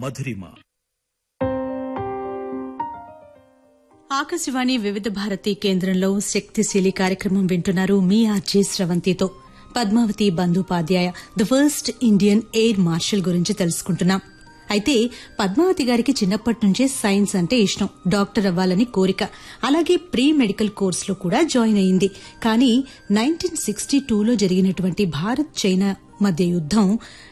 మధురిమ ఆకాశవాణి వివిధ భారతి కేంద్రంలో శక్తిశీలి కార్యక్రమం వింటున్నారు మీ ఆర్జే స్రవంతితో Padmavathi Bandopadhyay the first Indian air marshal గురించి తెలుసుకుంటున్నాం అయితే పద్మావతి గారికి చిన్నప్పటి నుంచే సైన్స్ అంటే ఇష్టం డాక్టర్ అవ్వాలని కోరిక అలాగే ప్రీ మెడికల్ కోర్సులో కూడా జాయిన్ అయింది కానీ నైన్టీన్ సిక్స్టీ టూలో జరిగినటువంటి భారత్ చైనా మధ్య యుద్దం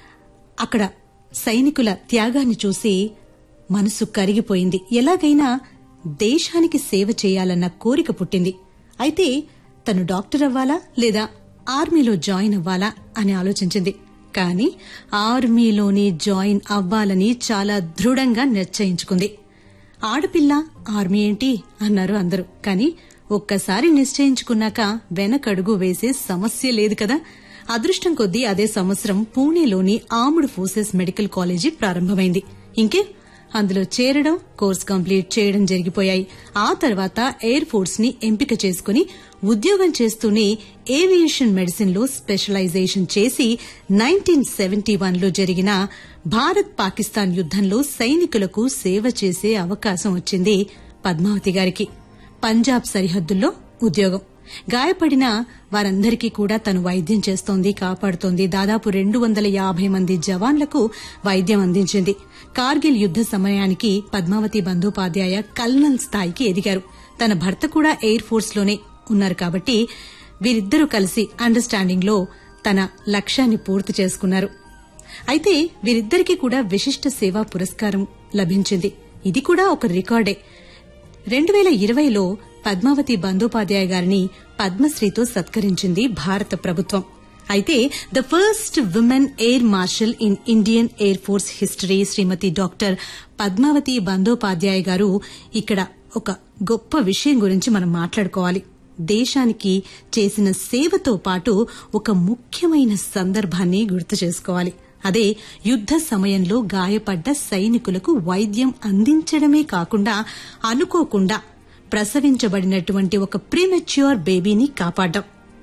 అక్కడ సైనికుల త్యాగాన్ని చూసి మనసు కరిగిపోయింది ఎలాగైనా దేశానికి సేవ చేయాలన్న కోరిక పుట్టింది అయితే తను డాక్టర్ అవ్వాలా లేదా ఆర్మీలో జాయిన్ అవ్వాలా అని ఆలోచించింది కానీ ఆర్మీలోనే జాయిన్ అవ్వాలని చాలా దృఢంగా నిశ్చయించుకుంది ఆడపిల్ల ఆర్మీ ఏంటి అన్నారు అందరూ కానీ ఒక్కసారి నిశ్చయించుకున్నాక వెనకడుగు వేసే సమస్య లేదు కదా అదృష్టం కొద్దీ అదే సంవత్సరం పూణేలోని ఆర్మ్డ్ ఫోర్సెస్ మెడికల్ కాలేజీ ప్రారంభమైంది ఇంకే అందులో చేరడం కోర్స్ కంప్లీట్ చేయడం జరిగిపోయాయి ఆ తర్వాత ఎయిర్ ఫోర్స్ ని ఎంపిక చేసుకుని ఉద్యోగం చేస్తూనే ఏవియేషన్ మెడిసిన్ లో స్పెషలైజేషన్ చేసి నైన్టీన్ సెవెంటీ వన్ లో జరిగిన భారత్ పాకిస్తాన్ యుద్దంలో సైనికులకు సేవ చేసే అవకాశం వచ్చింది పద్మావతి గారికి పంజాబ్ సరిహద్దుల్లో ఉద్యోగం గాయపడిన వారందరికీ కూడా తను వైద్యం చేస్తోంది కాపాడుతోంది దాదాపు రెండు వందల యాభై మంది జవాన్లకు వైద్యం అందించింది కార్గిల్ యుద్ద సమయానికి పద్మావతి బందోపాధ్యాయ కల్నల్ స్థాయికి ఎదిగారు తన భర్త కూడా ఎయిర్ ఫోర్స్ లోనే ఉన్నారు కాబట్టి వీరిద్దరూ కలిసి అండర్స్టాండింగ్ లో తన లక్ష్యాన్ని పూర్తి చేసుకున్నారు అయితే వీరిద్దరికీ కూడా విశిష్ట సేవా పురస్కారం లభించింది ఇది కూడా ఒక రికార్డే రెండు వేల ఇరవైలో పద్మావతి బందోపాధ్యాయ గారిని పద్మశ్రీతో సత్కరించింది భారత ప్రభుత్వం అయితే the first women air marshal in Indian air force history Shrimati doctor Padmavathi Bandopadhyay garu ఇక్కడ ఒక గొప్ప విషయం గురించి మనం మాట్లాడుకోవాలి దేశానికి చేసిన సేవతో పాటు ఒక ముఖ్యమైన సందర్భాన్ని గుర్తు చేసుకోవాలి అదే యుద్ద సమయంలో గాయపడ్డ సైనికులకు వైద్యం అందించడమే కాకుండా అనుకోకుండా ప్రసవించబడినటువంటి ఒక ప్రీమెచ్యూర్ బేబీని కాపాడడం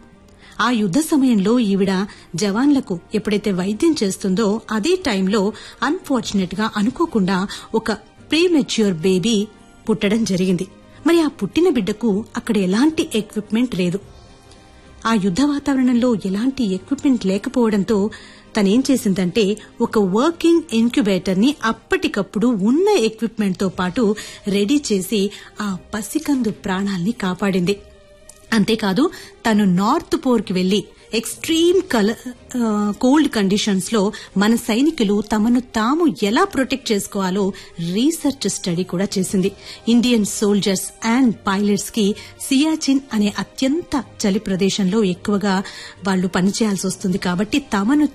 ఆ యుద్ద సమయంలో ఈవిడ జవాన్లకు ఎప్పుడైతే వైద్యం చేస్తుందో అదే టైంలో అన్ఫార్చునేట్ గా అనుకోకుండా ఒక ప్రీమెచ్యూర్ బేబీ పుట్టడం జరిగింది మరి ఆ పుట్టిన బిడ్డకు అక్కడ ఎలాంటి ఎక్విప్మెంట్ లేదు ఆ యుద్ద వాతావరణంలో ఎలాంటి ఎక్విప్మెంట్ లేకపోవడంతో తనేం చేసిందంటే ఒక వర్కింగ్ ఇన్క్యుబేటర్ ని అప్పటికప్పుడు ఉన్న ఎక్విప్మెంట్ తో పాటు రెడీ చేసి ఆ పసికందు ప్రాణాల్ని కాపాడింది అంతేకాదు తను నార్త్ పోర్కి వెళ్లి ఎక్స్ట్రీమ్ కల కోల్డ్ కండిషన్స్ లో మన సైనికులు తమను తాము ఎలా ప్రొటెక్ట్ చేసుకోవాలో రీసెర్చ్ స్టడీ కూడా చేసింది ఇండియన్ సోల్జర్స్ అండ్ పైలట్స్ కి సియాచిన్ అనే అత్యంత చలి ప్రదేశంలో ఎక్కువగా వాళ్లు పనిచేయాల్సి వస్తుంది కాబట్టి తమను